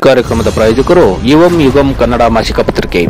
ಕಾರ್ಯಕ್ರಮದ ಪ್ರಾಯೋಜಕರು ಯುವಂ ಯುಗಂ ಕನ್ನಡ ಮಾಸಿಕ ಪತ್ರಿಕೆ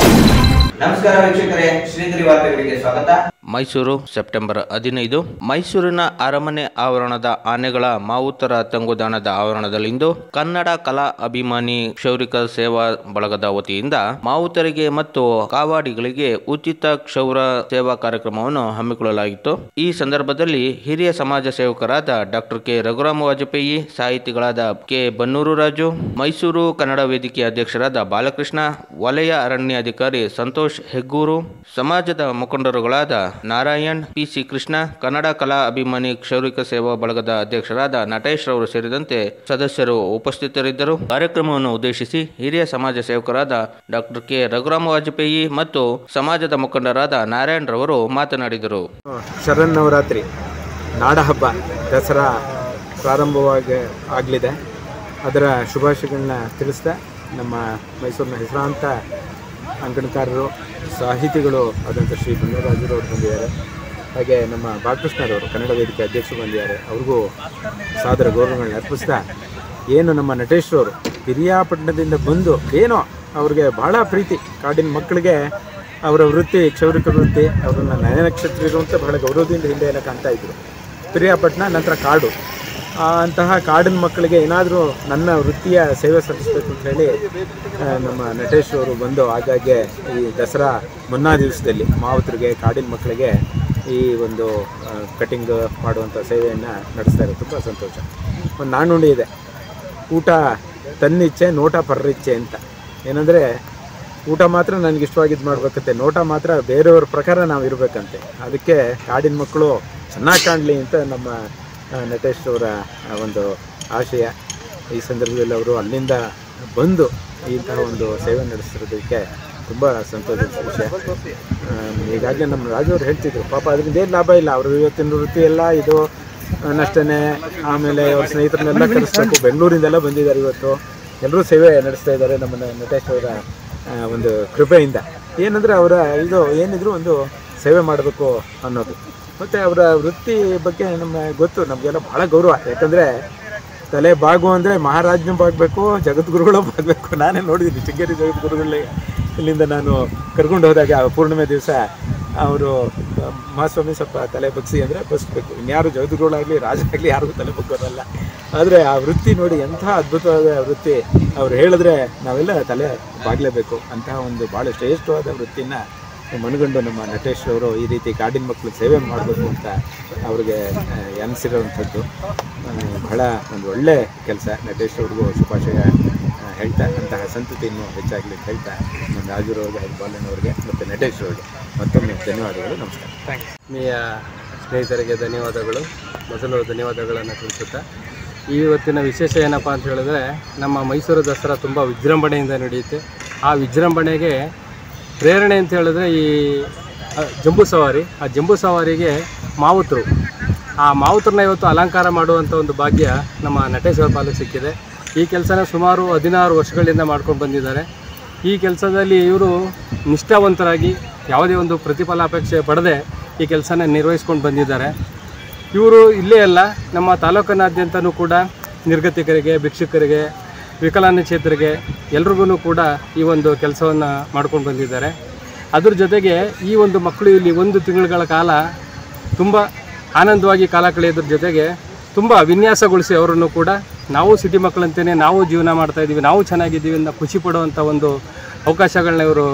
ನಮಸ್ಕಾರ ವೀಕ್ಷಕರೇ ಶ್ರೀಗಿರಿ ವಾರ್ತೆಗಳಿಗೆ ಸ್ವಾಗತ ಮೈಸೂರು ಸೆಪ್ಟೆಂಬರ್ ಹದಿನೈದು ಮೈಸೂರಿನ ಅರಮನೆ ಆವರಣದ ಆನೆಗಳ ಮಾವುತರ ತಂಗುದಾಣದ ಆವರಣದಲ್ಲಿಂದು ಕನ್ನಡ ಕಲಾ ಅಭಿಮಾನಿ ಕ್ಷೌರಿಕ ಸೇವಾ ಬಳಗದ ವತಿಯಿಂದ ಮಾವುತರಿಗೆ ಮತ್ತು ಕಾವಾಡಿಗಳಿಗೆ ಉಚಿತ ಕ್ಷೌರ ಸೇವಾ ಕಾರ್ಯಕ್ರಮವನ್ನು ಹಮ್ಮಿಕೊಳ್ಳಲಾಗಿತ್ತು ಈ ಸಂದರ್ಭದಲ್ಲಿ ಹಿರಿಯ ಸಮಾಜ ಸೇವಕರಾದ ಡಾಕ್ಟರ್ ಕೆ ರಘುರಾಮ ವಾಜಪೇಯಿ ಸಾಹಿತಿಗಳಾದ ಕೆ ಬನ್ನೂರು ರಾಜು ಮೈಸೂರು ಕನ್ನಡ ವೇದಿಕೆ ಅಧ್ಯಕ್ಷರಾದ ಬಾಲಕೃಷ್ಣ ವಲಯ ಅರಣ್ಯಾಧಿಕಾರಿ ಸಂತೋಷ್ ಹೆಗ್ಗೂರು ಸಮಾಜದ ಮುಖಂಡರುಗಳಾದ ನಾರಾಯಣ್ ಪಿಸಿ ಕೃಷ್ಣ ಕನ್ನಡ ಕಲಾ ಅಭಿಮಾನಿ ಕ್ಷೌರಿಕ ಸೇವಾ ಬಳಗದ ಅಧ್ಯಕ್ಷರಾದ ನಟೇಶ್ ರವರು ಸೇರಿದಂತೆ ಸದಸ್ಯರು ಉಪಸ್ಥಿತರಿದ್ದರು ಕಾರ್ಯಕ್ರಮವನ್ನು ಉದ್ದೇಶಿಸಿ ಹಿರಿಯ ಸಮಾಜ ಸೇವಕರಾದ ಡಾಕ್ಟರ್ ಕೆ ರಘುರಾಮ ವಾಜಪೇಯಿ ಮತ್ತು ಸಮಾಜದ ಮುಖಂಡರಾದ ನಾರಾಯಣ್ ರವರು ಮಾತನಾಡಿದರು ಶರನ್ನವರಾತ್ರಿ ನಾಡಹಬ್ಬ ದಸರಾ ಪ್ರಾರಂಭವಾಗಿ ಆಗಲಿದೆ ಅದರ ಶುಭಾಶಯಗಳನ್ನ ತಿಳಿಸ್ತಾ ನಮ್ಮ ಮೈಸೂರಿನ ಹೆಸರಾಂತ ಅಂಕಣಕಾರರು ಸಾಹಿತಿಗಳು ಆದಂಥ ಶ್ರೀ ಬನ್ನರಾಜರು ಅವರು ಬಂದಿದ್ದಾರೆ ಹಾಗೆ ನಮ್ಮ ಬಾಲಕೃಷ್ಣರವರು ಕನ್ನಡ ವೇದಿಕೆ ಅಧ್ಯಕ್ಷರು ಬಂದಿದ್ದಾರೆ ಅವ್ರಿಗೂ ಸಾದರ ಗೌರವಗಳನ್ನ ಅರ್ಪಿಸ್ತಾ ಏನು ನಮ್ಮ ನಟೇಶ್ರವರು ಪಿರಿಯಾಪಟ್ಟಣದಿಂದ ಬಂದು ಏನೋ ಅವ್ರಿಗೆ ಬಹಳ ಪ್ರೀತಿ ಕಾಡಿನ ಮಕ್ಕಳಿಗೆ ಅವರ ವೃತ್ತಿ ಕ್ಷೌರಿಕ ವೃತ್ತಿ ಅವರನ್ನ ನಯನಕ್ಷತ್ರಿರು ಅಂತ ಬಹಳ ಗೌರವದಿಂದ ಹಿಂದೆ ಎಲ್ಲ ಕಾಣ್ತಾ ಇದ್ರು ಪಿರಿಯಾಪಟ್ಟಣ ನಂತರ ಕಾಡು ಆ, ಅಂತಹ ಕಾಡಿನ ಮಕ್ಕಳಿಗೆ ಏನಾದರೂ ನನ್ನ ವೃತ್ತಿಯ ಸೇವೆ ಸಲ್ಲಿಸಬೇಕು ಅಂತ ಹೇಳಿ ಆ, ನಮ್ಮ ನಟೇಶ್ ಅವರು ಬಂದು ಆಗಾಗ್ಗೆ ಈ ದಸರಾ ಮುನ್ನಾ ದಿವಸದಲ್ಲಿ ಮಾವುತರಿಗೆ ಕಾಡಿನ ಮಕ್ಕಳಿಗೆ ಈ ಒಂದು ಕಟಿಂಗ್ ಮಾಡುವಂಥ ಸೇವೆಯನ್ನು ನಡೆಸ್ತಾ ಇರೋದು ತುಂಬ ಸಂತೋಷ ಒಂದು ನಾಣ್ಣುಡಿ ಇದೆ ಊಟ ತನ್ನಿಚ್ಛೆ ನೋಟ ಪರ್ರಿಚ್ಛೆ ಅಂತ ಏನಂದರೆ ಊಟ ಮಾತ್ರ ನನಗೆ ಇಷ್ಟವಾಗಿದ್ದು ಮಾಡ್ಬೇಕಂತೆ ನೋಟ ಮಾತ್ರ ಬೇರೆಯವ್ರ ಪ್ರಕಾರ ನಾವು ಇರಬೇಕಂತೆ ಅದಕ್ಕೆ ಕಾಡಿನ ಮಕ್ಕಳು ಚೆನ್ನಾಗಿ ಕಾಣಲಿ ಅಂತ ನಮ್ಮ ಆ, ನಟೇಶ್ ಅವರ ಆ, ಒಂದು ಆಶಯ ಈ ಸಂದರ್ಭದಲ್ಲಿ ಅವರು ಅಲ್ಲಿಂದ ಬಂದು ಇಂತಹ ಒಂದು ಸೇವೆ ನಡೆಸಿರೋದಕ್ಕೆ ತುಂಬ ಸಂತೋಷದ ವಿಷಯ ಆಮ್, ಈಗಾಗಲೇ ನಮ್ಮ ರಾಜವ್ರು ಹೇಳ್ತಿದ್ರು ಪಾಪ ಅದರಿಂದ ಏನು ಲಾಭ ಇಲ್ಲ ಅವರು ಇವತ್ತಿನ ವೃತ್ತಿ ಎಲ್ಲ ಇದು ಆ, ನಷ್ಟನೇ ಆಮೇಲೆ ಅವ್ರ ಸ್ನೇಹಿತರನ್ನೆಲ್ಲ ಕರೆಸ್ಬೇಕು ಬೆಂಗಳೂರಿಂದೆಲ್ಲ ಬಂದಿದ್ದಾರೆ ಇವತ್ತು ಎಲ್ಲರೂ ಸೇವೆ ನಡೆಸ್ತಾ ಇದ್ದಾರೆ ನಮ್ಮ ನ- ನಟೇಶ್ ಅವರ ಆ, ಒಂದು ಕೃಪೆಯಿಂದ ಏನಂದರೆ ಅವರ ಇದು ಏನಿದ್ರು ಒಂದು ಸೇವೆ ಮಾಡಬೇಕು ಅನ್ನೋದು ಮತ್ತು ಅವರ ವೃತ್ತಿ ಬಗ್ಗೆ ನಮ್ಮ ಗೊತ್ತು ನಮಗೆಲ್ಲ ಭಾಳ ಗೌರವ ಯಾಕಂದರೆ ತಲೆ ಬಾಗು ಅಂದರೆ ಮಹಾರಾಜನೂ ಬಾಗಬೇಕು ಜಗದ್ಗುರುಗಳು ಬಾಗಬೇಕು ನಾನೇ ನೋಡಿದ್ದೀನಿ ಶೃಂಗೇರಿ ಜಗದ್ಗುರುಗಳೇ ಇಲ್ಲಿಂದ ನಾನು ಕರ್ಕೊಂಡು ಹೋದಾಗ ಪೂರ್ಣಿಮೆ ದಿವಸ ಅವರು ಮಹಾಸ್ವಾಮಿ ಸ್ವಲ್ಪ ತಲೆ ಬಗ್ಸಿ ಅಂದರೆ ಬಗ್ಸ್ಬೇಕು ಇನ್ಯಾರು ಜಗದ್ಗುರುಗಳಾಗಲಿ ರಾಜಾಗಲಿ ಯಾರಿಗೂ ತಲೆ ಬಗ್ಗೋರಲ್ಲ ಆದರೆ ಆ ವೃತ್ತಿ ನೋಡಿ ಎಂಥ ಅದ್ಭುತವಾದ ವೃತ್ತಿ ಅವ್ರು ಹೇಳಿದ್ರೆ ನಾವೆಲ್ಲ ತಲೆ ಬಾಗಲೇಬೇಕು ಅಂತಹ ಒಂದು ಭಾಳ ಶ್ರೇಷ್ಠವಾದ ವೃತ್ತಿನ ಮನಗಂಡು ನಮ್ಮ ನಟೇಶ್ ಅವರು ಈ ರೀತಿ ಕಾಡಿನ ಮಕ್ಕಳು ಸೇವೆ ಮಾಡಬೇಕು ಅಂತ ಅವ್ರಿಗೆ ಆ, ಅನಿಸಿರೋವಂಥದ್ದು ಆ, ಬಹಳ ಒಂದು ಒಳ್ಳೆ ಕೆಲಸ ನಟೇಶ್ ಅವ್ರಿಗೂ ಶುಭಾಶಯ ಆ, ಹೇಳ್ತಾ ಅಂತಹ ಸಂತತಿ ಇನ್ನೂ ಹೆಚ್ಚಾಗಲಿ ಅಂತ ಹೇಳ್ತಾ ನಮ್ಮ ರಾಜುರವ್ರಿಗೆ ಹಾಗೂ ಬಾಲಣ್ಣವ್ರಿಗೆ ಮತ್ತು ನಟೇಶ್ ಅವ್ರಿಗೆ ಮತ್ತೊಮ್ಮೆ ಧನ್ಯವಾದಗಳು ನಮಸ್ಕಾರ ಆತ್ಮೀಯ ಸ್ನೇಹಿತರಿಗೆ ಧನ್ಯವಾದಗಳು ಮೊದಲು ಧನ್ಯವಾದಗಳನ್ನು ತಿಳಿಸುತ್ತಾ ಈ ಇವತ್ತಿನ ವಿಶೇಷ ಏನಪ್ಪ ಅಂತ ಹೇಳಿದ್ರೆ ನಮ್ಮ ಮೈಸೂರು ದಸರಾ ತುಂಬ ವಿಜೃಂಭಣೆಯಿಂದ ನಡೆಯುತ್ತೆ ಆ ವಿಜೃಂಭಣೆಗೆ ಪ್ರೇರಣೆ ಅಂತ ಹೇಳಿದ್ರೆ ಈ ಅ, ಜಂಬೂ ಸವಾರಿ ಆ ಜಂಬೂ ಸವಾರಿಗೆ ಮಾವುತರು ಆ ಮಾವುತರನ್ನ ಇವತ್ತು ಅಲಂಕಾರ ಮಾಡುವಂಥ ಒಂದು ಭಾಗ್ಯ ನಮ್ಮ ನಟೇಶ್ವರ ಪಾಲಕ್ಕೆ ಸಿಕ್ಕಿದೆ ಈ ಕೆಲಸನ ಸುಮಾರು ಹದಿನಾರು ವರ್ಷಗಳಿಂದ ಮಾಡ್ಕೊಂಡು ಬಂದಿದ್ದಾರೆ ಈ ಕೆಲಸದಲ್ಲಿ ಇವರು ನಿಷ್ಠಾವಂತರಾಗಿ ಯಾವುದೇ ಒಂದು ಪ್ರತಿಫಲಾಪೇಕ್ಷೆ ಪಡೆದೇ ಈ ಕೆಲಸನ ನಿರ್ವಹಿಸ್ಕೊಂಡು ಬಂದಿದ್ದಾರೆ ಇವರು ಇಲ್ಲೇ ಅಲ್ಲ ನಮ್ಮ ತಾಲೂಕಿನಾದ್ಯಂತನೂ ಕೂಡ ನಿರ್ಗತಿಕರಿಗೆ ಭಿಕ್ಷುಕರಿಗೆ ವಿಕಲಾಂಗಚೇತರಿಗೆ ಎಲ್ರಿಗೂ ಕೂಡ ಈ ಒಂದು ಕೆಲಸವನ್ನು ಮಾಡ್ಕೊಂಡು ಬಂದಿದ್ದಾರೆ ಅದ್ರ ಜೊತೆಗೆ ಈ ಒಂದು ಮಕ್ಕಳು ಇಲ್ಲಿ ಒಂದು ತಿಂಗಳುಗಳ ಕಾಲ ತುಂಬ ಆನಂದವಾಗಿ ಕಾಲ ಕಳೆಯೋದ್ರ ಜೊತೆಗೆ ತುಂಬ ವಿನ್ಯಾಸಗೊಳಿಸಿ ಅವರನ್ನು ಕೂಡ ನಾವು ಸಿಟಿ ಮಕ್ಕಳಂತೇನೆ ನಾವು ಜೀವನ ಮಾಡ್ತಾ ಇದ್ದೀವಿ ನಾವು ಚೆನ್ನಾಗಿದ್ದೀವಿ ಅಂತ ಖುಷಿ ಪಡುವಂಥ ಒಂದು ಅವಕಾಶಗಳನ್ನ ಇವರು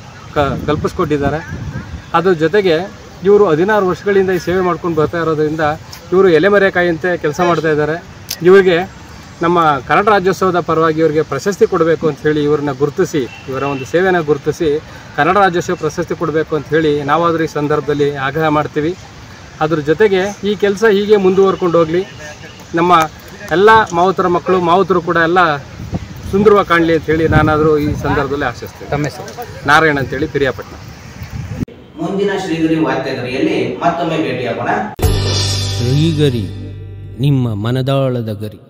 ಕ ಕಲ್ಪಿಸ್ಕೊಟ್ಟಿದ್ದಾರೆ ಅದ್ರ ಜೊತೆಗೆ ಇವರು ಹದಿನಾರು ವರ್ಷಗಳಿಂದ ಈ ಸೇವೆ ಮಾಡ್ಕೊಂಡು ಬರ್ತಾ ಇರೋದ್ರಿಂದ ಇವರು ಎಲೆಮರೆಕಾಯಿಯಂತೆ ಕೆಲಸ ಮಾಡ್ತಾ ಇದ್ದಾರೆ ಇವರಿಗೆ ನಮ್ಮ ಕನ್ನಡ ರಾಜ್ಯೋತ್ಸವದ ಪರವಾಗಿ ಇವರಿಗೆ ಪ್ರಶಸ್ತಿ ಕೊಡಬೇಕು ಅಂತ ಹೇಳಿ ಇವ್ರನ್ನ ಗುರುತಿಸಿ ಇವರ ಒಂದು ಸೇವೆನ ಗುರುತಿಸಿ ಕನ್ನಡ ರಾಜ್ಯೋತ್ಸವ ಪ್ರಶಸ್ತಿ ಕೊಡಬೇಕು ಅಂತ ಹೇಳಿ ನಾವಾದರೂ ಈ ಸಂದರ್ಭದಲ್ಲಿ ಆಗ್ರಹ ಮಾಡ್ತೀವಿ ಅದ್ರ ಜೊತೆಗೆ ಈ ಕೆಲಸ ಹೀಗೆ ಮುಂದುವರ್ಕೊಂಡು ಹೋಗಲಿ ನಮ್ಮ ಎಲ್ಲ ಮಾವುತರ ಮಕ್ಕಳು ಮಾವುತರು ಕೂಡ ಎಲ್ಲ ಸುಂದರವಾಗಿ ಕಾಣಲಿ ಅಂತ ಹೇಳಿ ನಾನಾದರೂ ಈ ಸಂದರ್ಭದಲ್ಲಿ ಆಶಿಸ್ತೀನಿ ತಮ್ಮ ಹೆಸರು ನಾರಾಯಣ ಅಂತೇಳಿ ಪಿರಿಯಾಪಟ್ಟಣ ಮುಂದಿನ ಶ್ರೀಗಿರಿ ವಾರ್ತೆಗರಿಯಲ್ಲಿ ಮತ್ತೊಮ್ಮೆ ಭೇಟಿಯಾಗೋಣ ಶ್ರೀಗರಿ ನಿಮ್ಮ ಮನದಾಳದ ಗರಿ